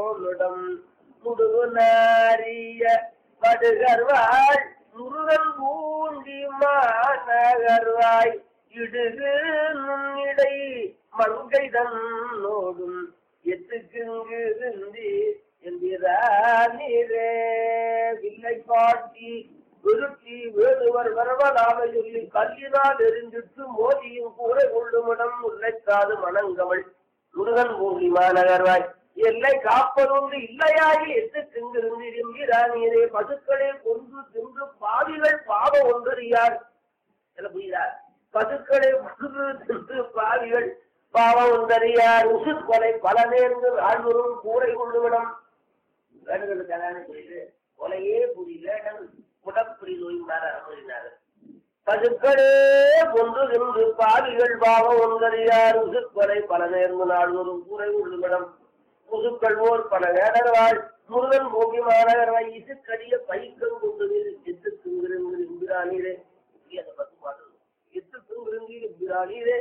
நோலிடம் முடுகுனாரிய படுகர்வாள் முருகன் பூண்டி மாநகர்வாய் இடுகு நுண்ணிடை மங்கைதன் நோடும் எத்துக்குங்கு இந்தி என்கிறானே வில்லை பாட்டி விருத்தி வேடுவர் வரவனாக சொல்லி கல்லினால் எரிஞ்சிட்டு மோதியும் கூரை கொள்ளுமிடம் முல்லைக்காது மணங்கவள் முருகன் பூண்டி மாநகர்வாய் எல்லை காப்பதொன்று இல்லையாகி எட்டு திங்கிருந்து என்கிறானே பசுக்களை கொன்று தின்று பாவிகள் பாவம் ஒன்றறியார் என்ன புரியுதா பசுக்களை கொன்று தின்று பாவிகள் பாவம் ஒன்றறியார் உசு கொலை பல நேர்ந்து ஆழ்வரும் கூரை கொள்ளுமிடம் வேண்டுதல் கல்யாணம் செய்து கொலையே புரியல முடப்புரி நோய்ந்தார் அனுமதினார் பசுக்களே கொன்று தின்று பாவிகள் பாவம் ஒன்றறியார் உசுக்கொலை பல நேர்ந்து நாள்வரும் கூரை உள்ளுமிடம் முதுக்கள்வோர் பல வேடர்வாள் முருகன் பூமி மாநகர்வாய் இசுக்கடிய பைக்கம் கொண்டு எத்து திங்கிருங்கிற இம்பிராணிரே அந்த பத்து பாடல் எத்து திங்கிருங்கிற இம்பிராணிரே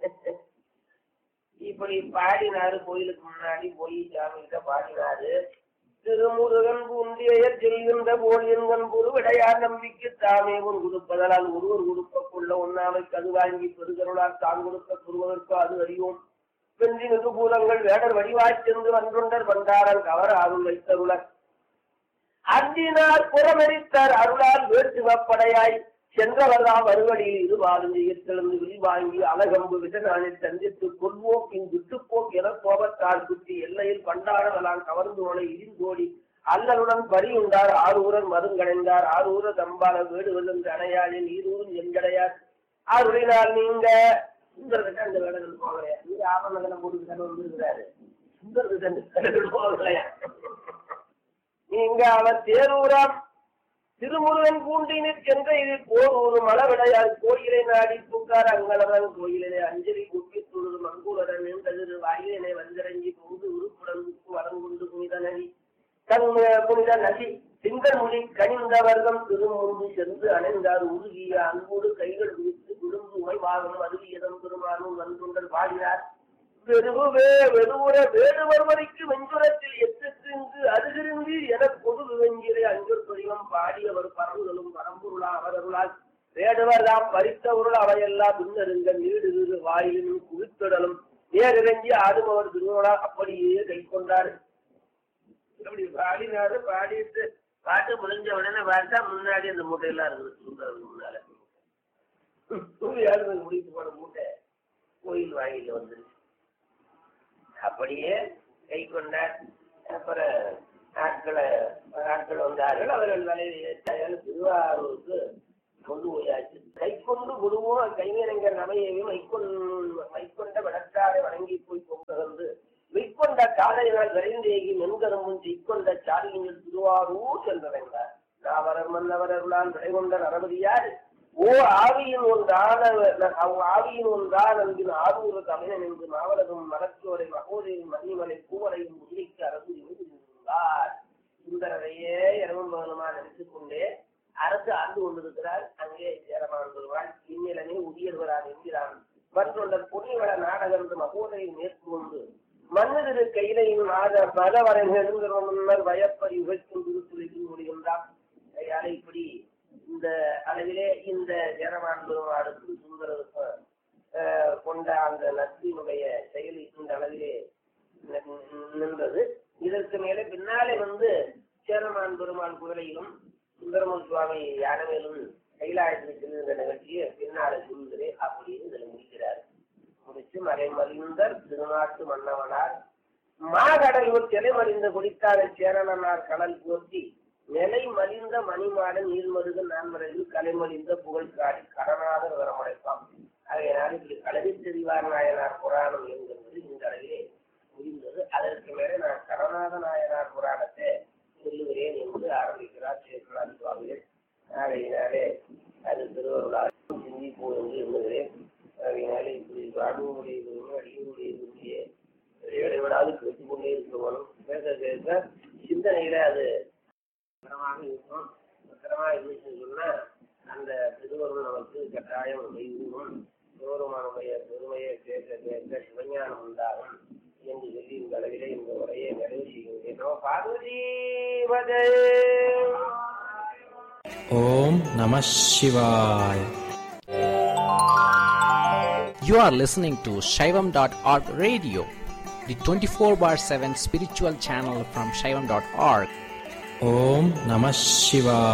இப்படி பாடினாரு கோயிலுக்கு முன்னாடி போய் சாமிகிட்ட பாடினாரு திருமுருகன் பூண்டிய செல்கின்ற போல் என்கண் பொருவிடையார் நம்பிக்கை தாமே உன் கொடுப்பதனால் ஒருவர் கொடுப்பக்குள்ள ஒன்னாமை கது வாங்கி பெருகருளால் தான் கொடுக்க பெறுவதற்கு அது அறியோம் வென்றி மிகுபூலங்கள் வேடர் வடிவாய்ச் சென்று வன்றுண்டர் வந்தாரன் கவர் அருள் வைத்தருளர் அன்றினார் புறமெரித்தார் அருளால் வேற்றுவப்படையாய் சென்றவர்தாம் மறுவழியில் இருவாரும் எத்தெழுந்து விரிவாங்கி அலகம்பு விதனானை சந்தித்து கொள்வோக்கின் விட்டுப்போக் என கோபத்தால் குத்தி எல்லையில் பண்டாரவலான் கவர்ந்து நுழை இடிந்தோடி அல்லலுடன் பரியுண்டார் ஆரூரன் மருங்கடைந்தார் ஆரூர தம்பால வேடு வெல்லுந்து அணையாளின் ஈரூரும் எங்கடையார் ஆருளினால் நீங்க சுந்தரகிட்ட அந்த வேடங்கள் போகலையா நீங்க ஆவணங்களை போட்டு தானே வந்திருக்கிறாரு சுந்தரகிட்ட அந்த வேடங்கள் போகலையா நீங்க அவர் தேரூராம் திருமுருகன் பூண்டினிற் சென்ற இது போர் ஒரு மலவிடையார் கோயிலை நாடி பூக்கார் அங்கலவன் கோயிலே அஞ்சலி குப்பி துழுது மங்குளரன் நின்றது வாயிலே வந்திறங்கி பொங்கு உருப்புடன் உப்பு வரங்குண்டு புனித நதி தன் புனித நதி திங்கள்மொழி கனிந்த வர்க்கம் திருமுன்பு சென்று அணைந்தார் உருகிய அன்போடு கைகள் விரித்து விழுந்து உமைவாகம் அருவியதம் பெருமானும் வந்துண்டல் பாடினார் வெறுவே வெறுவுற வேடுவர் வரைக்கு வெஞ்சுரத்தில் எத்துக்கு அருகிருந்து என பொது வெஞ்சிரை அஞ்சொல் துரியம் பாடியவர் பரவுதலும் பரம்பொருளா அவரருளால் வேடுவர் தாம் பறித்தவருள் அவையெல்லாம் பின்னருங்க நீடு வாயிலும் குவித்திடலும் நேரிறங்கி ஆடுபவர் திருவனா அப்படியே கை கொண்டார் அப்படி பாடினாரு பாடிட்டு பாட்டு முடிஞ்ச உடனே பார்த்தா முன்னாடி அந்த மூட்டையெல்லாம் இருக்குது சுந்தரம் முன்னால யாரு முடித்து போன மூட்டை கோயில் வாயில வந்துருச்சு அப்படியே கை கொண்டார் அப்புறம் ஆட்களை ஆட்கள் வந்தார்கள் அவர்கள் வலையில் திருவாரூருக்கு கொண்டு போயாச்சு கை கொண்டு குருவும் கைவினைஞர் நமையையும் மைக்கொண்டு மைக்கொண்ட வடக்காரை வணங்கி போய் கொண்டு மெய்க்கொண்ட காலையினால் விரைந்தேகி மென்கரும்பும் செய்கொண்ட சாலியங்கள் திருவாரூர் சென்றடைந்தார் நாவரர் மன்னவரர்களால் விடைகொண்ட நரபதியார் ஓ ஆவியின் ஒன்றான ஆவியின் ஒன்றான் அன்பின் ஆரூர தமிழன் என்று மாவலகம் மலச்சோரை மகோதையும் மணிமலை பூவரையும் முல்லைக்கு அரசு இருந்தார் சுந்தரரையே இரவும் பகலுமா நினைத்துக் கொண்டே அரசு ஆண்டு கொண்டிருக்கிறார் அங்கே சேரமான் வருவாள் இந்நிலனே உரியர்வரான் என்கிறான் மற்றொண்டர் பொன்னிவள நாடகம் மகோதையை மேற்கொண்டு மன்னதிரு கையிலையும் மாத பலவரை நெருங்கிற முன்னர் வயப்பறி உழைக்கும் திருத்துறைக்கு முடிகின்றார் கையால இப்படி இந்த அளவிலே இந்த ஜெரமான் பெருமாளுக்கு சுந்தரருக்கு கொண்ட அந்த நட்பினுடைய செயல் இந்த அளவிலே நின்றது இதற்கு மேலே பின்னாலே வந்து சேரமான் பெருமாள் குதிரையிலும் சுந்தரமன் சுவாமி யானவேலும் கைலாயத்தில் செல்கின்ற நிகழ்ச்சியை பின்னாலே சொல்கிறேன் அப்படின்னு இதில் முடிக்கிறார் முடிச்சு மறைமறிந்தர் திருநாட்டு மன்னவனார் மாகடலூர் சிலை மறிந்த குடித்தார சேரணனார் கடல் போற்றி நிலை மலிந்த மணிமாடன் நீர்மருகன் நான்மறையில் கலைமலிந்த புகழ் காடி கடனாக வரமடைப்பான் ஆகையினால் இப்படி கலவி தெரிவார் நாயனார் புராணம் என்கிறது இந்த அளவிலே முடிந்தது அதற்கு மேலே நான் கடநாத நாயனார் புராணத்தை சொல்லுகிறேன் என்று ஆரம்பிக்கிறார் சேக்கலான் சுவாமிகள் ஆகையினாலே அது திருவருளால் சிந்திப்போம் என்று எண்ணுகிறேன் ஆகையினாலே இப்படி வாழ்வுடைய பெருமை அடியுடைய பெருமையை இடைவிடாது பேசிக் கொண்டே இருக்கணும் பேச பேச சிந்தனையில அது பத்திரமாக இருக்கும் பத்திரமாக இருந்துச்சுன்னு சொன்னா அந்த திருவருள் நமக்கு கட்டாயம் செய்யும் சிவருமானுடைய பெருமையை கேட்க கேட்க சிவஞானம் உண்டாகும் என்று சொல்லி இந்த அளவிலே இந்த உரையை நிறைவு செய்கின்றேன் பார்வதீபதே Om Namah Shivaya. You are listening to Shaivam.org radio, the 24 bar 7 spiritual channel from Shaivam.org. Om Namah Shivaya.